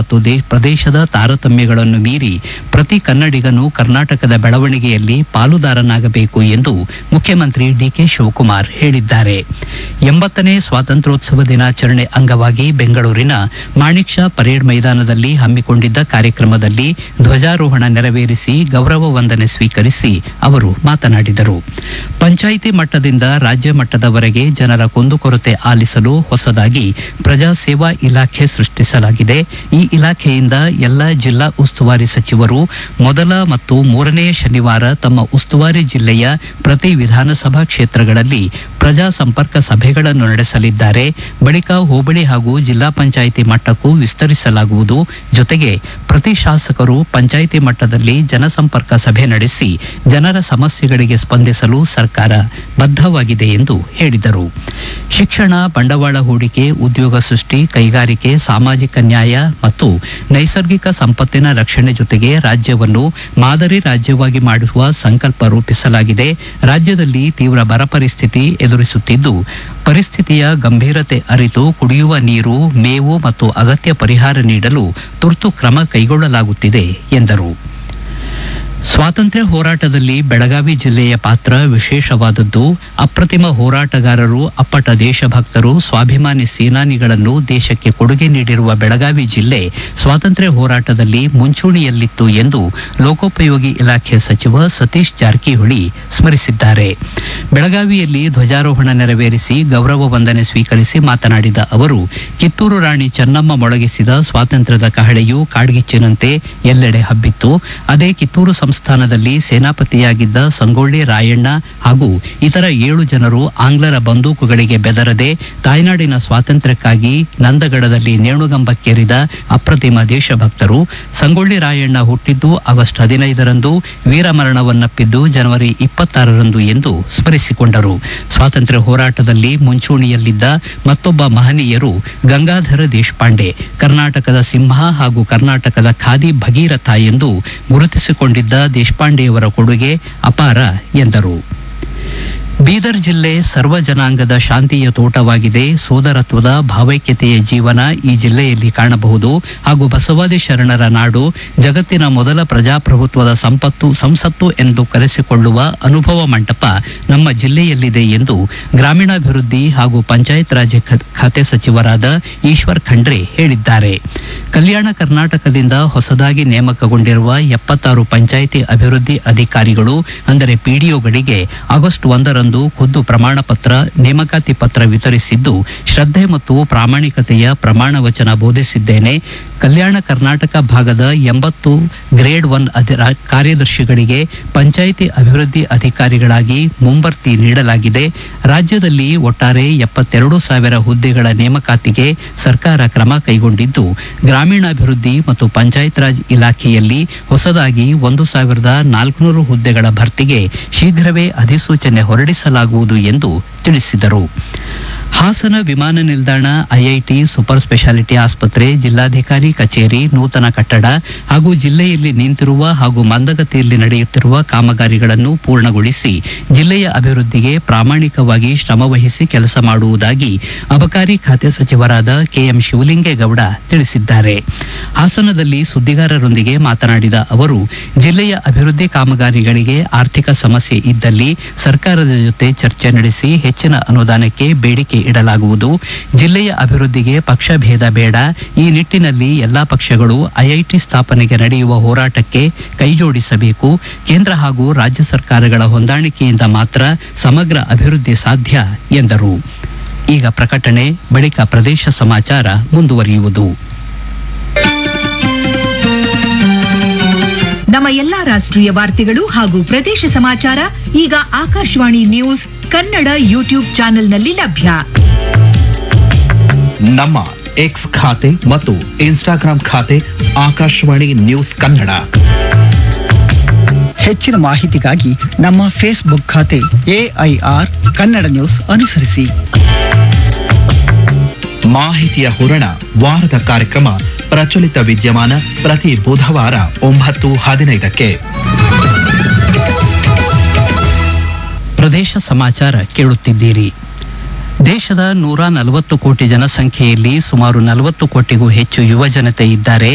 ಮತ್ತು ದೇ- ಪ್ರದೇಶದ ತಾರತಮ್ಯಗಳನ್ನು ಮೀರಿ ಪ್ರತಿ ಕನ್ನಡಿಗನು ಕರ್ನಾಟಕದ ಬೆಳವಣಿಗೆಯಲ್ಲಿ ಪಾಲುದಾರನಾಗಬೇಕು ಎಂದು ಮುಖ್ಯಮಂತ್ರಿ ಡಿಕೆ ಶಿವಕುಮಾರ್ ಹೇಳಿದ್ದಾರೆ ಎಂಬತ್ತನೇ ಸ್ವಾತಂತ್ರ್ಯೋತ್ಸವ ದಿನಾಚರಣೆ ಅಂಗವಾಗಿ ಬೆಂಗಳೂರಿನ ಮಾಣಿಕ್ ಷಾ ಪರೇಡ್ ಮೈದಾನದಲ್ಲಿ ಹಮ್ಮಿಕೊಂಡಿದ್ದ ಕಾರ್ಯಕ್ರಮದಲ್ಲಿ ಧ್ವಜಾರೋಹಣ ನೆರವೇರಿಸಿ ಗೌರವ ವಂದನೆ ಸ್ವೀಕರಿಸಿ ಅವರು ಮಾತನಾಡಿದರು ಪಂಚಾಯಿತಿ ಮಟ್ಟದಿಂದ ರಾಜ್ಯ ಮಟ್ಟದವರೆಗೆ ಜನರ ಕುಂದುಕೊರತೆ ಆಲಿಸಲು ಹೊಸದಾಗಿ ಪ್ರಜಾ ಸೇವಾ ಇಲಾಖೆ ಸೃಷ್ಟಿಸಲಾಗಿದೆ ಈ ಇಲಾಖೆಯಿಂದ ಎಲ್ಲ ಜಿಲ್ಲಾ ಉಸ್ತುವಾರಿ ಸಚಿವರು ಮೊದಲ ಮತ್ತು ಮೂರನೇ ಶನಿವಾರ ತಮ್ಮ ಉಸ್ತುವಾರಿ ಜಿಲ್ಲೆಯ ಪ್ರತಿ ವಿಧಾನಸಭಾ ಕ್ಷೇತ್ರಗಳಲ್ಲಿ ಪ್ರಜಾ ಸಂಪರ್ಕ ಸಭೆಗಳನ್ನು ನಡೆಸಲಿದ್ದಾರೆ ಬಳಿಕ ಹೋಬಳಿ ಹಾಗೂ ಜಿಲ್ಲಾ ಪಂಚಾಯಿತಿ ಮಟ್ಟಕ್ಕೂ ವಿಸ್ತರಿಸಲಾಗುವುದು ಜೊತೆಗೆ ಪ್ರತಿ ಶಾಸಕರು ಪಂಚಾಯಿತಿ ಮಟ್ಟದಲ್ಲಿ ಜನಸಂಪರ್ಕ ಸಭೆ ನಡೆಸಿ ಜನರ ಸಮಸ್ಯೆಗಳಿಗೆ ಸ್ಪಂದಿಸಲು ಸರ್ಕಾರ ಬದ್ಧವಾಗಿದೆ ಎಂದು ಹೇಳಿದರು ಶಿಕ್ಷಣ ಬಂಡವಾಳ ಹೂಡಿಕೆ ಉದ್ಯೋಗ ಸೃಷ್ಟಿ ಕೈಗಾರಿಕೆ ಸಾಮಾಜಿಕ ನ್ಯಾಯ ಮತ್ತು ನೈಸರ್ಗಿಕ ಸಂಪತ್ತಿನ ರಕ್ಷಣೆ ಜೊತೆಗೆ ರಾಜ್ಯವನ್ನು ಮಾದರಿ ರಾಜ್ಯವಾಗಿ ಮಾಡುವ ಸಂಕಲ್ಪ ರೂಪಿಸಲಾಗಿದೆ ರಾಜ್ಯದಲ್ಲಿ ತೀವ್ರ ಬರ ಪರಿಸ್ಥಿತಿ ಎದುರಿಸುತ್ತಿದ್ದು ಪರಿಸ್ಥಿತಿಯ ಗಂಭೀರತೆ ಅರಿತು ಕುಡಿಯುವ ನೀರು ಮೇವು ಮತ್ತು ಅಗತ್ಯ ಪರಿಹಾರ ನೀಡಲು ತುರ್ತು ಕ್ರಮ ಕೈಗೊಳ್ಳಲಾಗುತ್ತಿದೆ ಎಂದರು ಸ್ವಾತಂತ್ರ್ಯ ಹೋರಾಟದಲ್ಲಿ ಬೆಳಗಾವಿ ಜಿಲ್ಲೆಯ ಪಾತ್ರ ವಿಶೇಷವಾದದ್ದು ಅಪ್ರತಿಮ ಹೋರಾಟಗಾರರು ಅಪ್ಪಟ ದೇಶಭಕ್ತರು ಸ್ವಾಭಿಮಾನಿ ಸೇನಾನಿಗಳನ್ನು ದೇಶಕ್ಕೆ ಕೊಡುಗೆ ನೀಡಿರುವ ಬೆಳಗಾವಿ ಜಿಲ್ಲೆ ಸ್ವಾತಂತ್ರ್ಯ ಹೋರಾಟದಲ್ಲಿ ಮುಂಚೂಣಿಯಲ್ಲಿತ್ತು ಎಂದು ಲೋಕೋಪಯೋಗಿ ಇಲಾಖೆ ಸಚಿವ ಸತೀಶ್ ಜಾರಕಿಹೊಳಿ ಸ್ಮರಿಸಿದ್ದಾರೆ ಬೆಳಗಾವಿಯಲ್ಲಿ ಧ್ವಜಾರೋಹಣ ನೆರವೇರಿಸಿ ಗೌರವ ವಂದನೆ ಸ್ವೀಕರಿಸಿ ಮಾತನಾಡಿದ ಅವರು ಕಿತ್ತೂರು ರಾಣಿ ಚೆನ್ನಮ್ಮ ಮೊಳಗಿಸಿದ ಸ್ವಾತಂತ್ರ್ಯದ ಕಹಳೆಯು ಕಾಡ್ಗಿಚ್ಚಿನಂತೆ ಎಲ್ಲೆಡೆ ಹಬ್ಬಿತ್ತು ಅದೇ ಕಿತ್ತೂರು ಸಂಸ್ಥಾನದಲ್ಲಿ ಸೇನಾಪತಿಯಾಗಿದ್ದ ಸಂಗೊಳ್ಳಿ ರಾಯಣ್ಣ ಹಾಗೂ ಇತರ ಏಳು ಜನರು ಆಂಗ್ಲರ ಬಂದೂಕುಗಳಿಗೆ ಬೆದರದೆ ತಾಯ್ನಾಡಿನ ಸ್ವಾತಂತ್ರ್ಯಕ್ಕಾಗಿ ನಂದಗಡದಲ್ಲಿ ನೇಣುಗಂಬಕ್ಕೇರಿದ ಅಪ್ರತಿಮ ದೇಶಭಕ್ತರು ಸಂಗೊಳ್ಳಿ ರಾಯಣ್ಣ ಹುಟ್ಟಿದ್ದು ಆಗಸ್ಟ್ ಹದಿನೈದರಂದು ವೀರಮರಣವನ್ನಪ್ಪಿದ್ದು ಜನವರಿ ಇಪ್ಪತ್ತಾರರಂದು ಎಂದು ಸ್ಮರಿಸಿಕೊಂಡರು ಸ್ವಾತಂತ್ರ್ಯ ಹೋರಾಟದಲ್ಲಿ ಮುಂಚೂಣಿಯಲ್ಲಿದ್ದ ಮತ್ತೊಬ್ಬ ಮಹನೀಯರು ಗಂಗಾಧರ ದೇಶಪಾಂಡೆ ಕರ್ನಾಟಕದ ಸಿಂಹ ಹಾಗೂ ಕರ್ನಾಟಕದ ಖಾದಿ ಭಗೀರಥ ಎಂದು ಗುರುತಿಸಿಕೊಂಡಿದ್ದ ದೇಶಪಾಂಡೆಯವರ ಕೊಡುಗೆ ಅಪಾರ ಎಂದರು ಬೀದರ್ ಜಿಲ್ಲೆ ಸರ್ವ ಜನಾಂಗದ ಶಾಂತಿಯ ತೋಟವಾಗಿದೆ ಸೋದರತ್ವದ ಭಾವೈಕ್ಯತೆಯ ಜೀವನ ಈ ಜಿಲ್ಲೆಯಲ್ಲಿ ಕಾಣಬಹುದು ಹಾಗೂ ಬಸವಾದಿ ಶರಣರ ನಾಡು ಜಗತ್ತಿನ ಮೊದಲ ಪ್ರಜಾಪ್ರಭುತ್ವದ ಸಂಪತ್ತು ಸಂಸತ್ತು ಎಂದು ಕರೆಸಿಕೊಳ್ಳುವ ಅನುಭವ ಮಂಟಪ ನಮ್ಮ ಜಿಲ್ಲೆಯಲ್ಲಿದೆ ಎಂದು ಗ್ರಾಮೀಣಾಭಿವೃದ್ಧಿ ಹಾಗೂ ಪಂಚಾಯತ್ ರಾಜ್ ಖ- ಖಾತೆ ಸಚಿವರಾದ ಈಶ್ವರ್ ಖಂಡ್ರೆ ಹೇಳಿದ್ದಾರೆ ಕಲ್ಯಾಣ ಕರ್ನಾಟಕದಿಂದ ಹೊಸದಾಗಿ ನೇಮಕಗೊಂಡಿರುವ ಎಪ್ಪತ್ತಾರು ಪಂಚಾಯಿತಿ ಅಭಿವೃದ್ಧಿ ಅಧಿಕಾರಿಗಳು ಅಂದರೆ ಪಿಡಿಒಗಳಿಗೆ ಆಗಸ್ಟ್ ಒಂದರಂದು ಖುದ್ದು ಪ್ರಮಾಣ ಪತ್ರ ನೇಮಕಾತಿ ಪತ್ರ ವಿತರಿಸಿದ್ದು ಶ್ರದ್ಧೆ ಮತ್ತು ಪ್ರಾಮಾಣಿಕತೆಯ ಪ್ರಮಾಣ ವಚನ ಬೋಧಿಸಿದ್ದೇನೆ ಕಲ್ಯಾಣ ಕರ್ನಾಟಕ ಭಾಗದ ಎಂಬತ್ತು ಗ್ರೇಡ್ ಒನ್ ಅಧಿ- ರಾ- ಕಾರ್ಯದರ್ಶಿಗಳಿಗೆ ಪಂಚಾಯಿತಿ ಅಭಿವೃದ್ಧಿ ಅಧಿಕಾರಿಗಳಾಗಿ ಮುಂಬರ್ತಿ ನೀಡಲಾಗಿದೆ ರಾಜ್ಯದಲ್ಲಿ ಒಟ್ಟಾರೆ ಎಪ್ಪತ್ತೆರಡು ಸಾವಿರ ಹುದ್ದೆಗಳ ನೇಮಕಾತಿಗೆ ಸರ್ಕಾರ ಕ್ರಮ ಕೈಗೊಂಡಿದ್ದು ಗ್ರಾಮೀಣಾಭಿವೃದ್ಧಿ ಮತ್ತು ಪಂಚಾಯತ್ ರಾಜ್ ಇಲಾಖೆಯಲ್ಲಿ ಹೊಸದಾಗಿ ಒಂದು ಸಾವಿರದ ನಾಲ್ಕುನೂರು ಹುದ್ದೆಗಳ ಭರ್ತಿಗೆ ಶೀಘ್ರವೇ ಅಧಿಸೂಚನೆ ಹೊರಡಿಸಲಾಗುವುದು ಎಂದು ತಿಳಿಸಿದರು ಹಾಸನ ವಿಮಾನ ನಿಲ್ದಾಣ ಐಐಟಿ ಸೂಪರ್ ಸ್ಪೆಷಾಲಿಟಿ ಆಸ್ಪತ್ರೆ ಜಿಲ್ಲಾಧಿಕಾರಿ ಕಚೇರಿ ನೂತನ ಕಟ್ಟಡ ಹಾಗೂ ಜಿಲ್ಲೆಯಲ್ಲಿ ನಿಂತಿರುವ ಹಾಗೂ ಮಂದಗತಿಯಲ್ಲಿ ನಡೆಯುತ್ತಿರುವ ಕಾಮಗಾರಿಗಳನ್ನು ಪೂರ್ಣಗೊಳಿಸಿ ಜಿಲ್ಲೆಯ ಅಭಿವೃದ್ಧಿಗೆ ಪ್ರಾಮಾಣಿಕವಾಗಿ ಶ್ರಮವಹಿಸಿ ಕೆಲಸ ಮಾಡುವುದಾಗಿ ಅಬಕಾರಿ ಖಾತೆ ಸಚಿವರಾದ ಕೆಎಂ ಶಿವಲಿಂಗೇಗೌಡ ತಿಳಿಸಿದ್ದಾರೆ ಹಾಸನದಲ್ಲಿ ಸುದ್ದಿಗಾರರೊಂದಿಗೆ ಮಾತನಾಡಿದ ಅವರು ಜಿಲ್ಲೆಯ ಅಭಿವೃದ್ಧಿ ಕಾಮಗಾರಿಗಳಿಗೆ ಆರ್ಥಿಕ ಸಮಸ್ಯೆ ಇದ್ದಲ್ಲಿ ಸರ್ಕಾರದ ಜೊತೆ ಚರ್ಚೆ ನಡೆಸಿ ಹೆಚ್ಚಿನ ಅನುದಾನಕ್ಕೆ ಬೇಡಿಕೆ ಇಡಲಾಗುವುದು ಜಿಲ್ಲೆಯ ಅಭಿವೃದ್ಧಿಗೆ ಪಕ್ಷ ಭೇದ ಬೇಡ ಈ ನಿಟ್ಟಿನಲ್ಲಿ ಎಲ್ಲಾ ಪಕ್ಷಗಳು ಐಐಟಿ ಸ್ಥಾಪನೆಗೆ ನಡೆಯುವ ಹೋರಾಟಕ್ಕೆ ಕೈಜೋಡಿಸಬೇಕು ಕೇಂದ್ರ ಹಾಗೂ ರಾಜ್ಯ ಸರ್ಕಾರಗಳ ಹೊಂದಾಣಿಕೆಯಿಂದ ಮಾತ್ರ ಸಮಗ್ರ ಅಭಿವೃದ್ಧಿ ಸಾಧ್ಯ ಎಂದರು ಈಗ ಪ್ರಕಟಣೆ ಬಳಿಕ ಪ್ರದೇಶ ಸಮಾಚಾರ ಮುಂದುವರಿಯುವುದು ನಮ್ಮ ಎಲ್ಲಾ ರಾಷ್ಟ್ರೀಯ ವಾರ್ತೆಗಳು ಹಾಗೂ ಪ್ರದೇಶ ಸಮಾಚಾರ ಈಗ ಆಕಾಶವಾಣಿ ನ್ಯೂಸ್ ಕನ್ನಡ ಯೂಟ್ಯೂಬ್ ಚಾನೆಲ್ನಲ್ಲಿ ಲಭ್ಯ ನಮ್ಮ ಎಕ್ಸ್ ಖಾತೆ ಮತ್ತು ಇನ್ಸ್ಟಾಗ್ರಾಂ ಖಾತೆ ಆಕಾಶವಾಣಿ ನ್ಯೂಸ್ ಕನ್ನಡ ಹೆಚ್ಚಿನ ಮಾಹಿತಿಗಾಗಿ ನಮ್ಮ ಫೇಸ್ಬುಕ್ ಖಾತೆ ಎಐಆರ್ ಕನ್ನಡ ನ್ಯೂಸ್ ಅನುಸರಿಸಿ ಮಾಹಿತಿಯ ಹೂರಣ ವಾರದ ಕಾರ್ಯಕ್ರಮ ಪ್ರಚಲಿತ ವಿದ್ಯಮಾನ ಪ್ರತಿ ಬುಧವಾರ ಒಂಬತ್ತು ಹದಿನೈದಕ್ಕೆ ಪ್ರದೇಶ ಸಮಾಚಾರ ಕೇಳುತ್ತಿದ್ದೀರಿ ದೇಶದ ನೂರ ನಲವತ್ತು ಕೋಟಿ ಜನಸಂಖ್ಯೆಯಲ್ಲಿ ಸುಮಾರು ನಲವತ್ತು ಕೋಟಿಗೂ ಹೆಚ್ಚು ಯುವ ಜನತೆ ಇದ್ದಾರೆ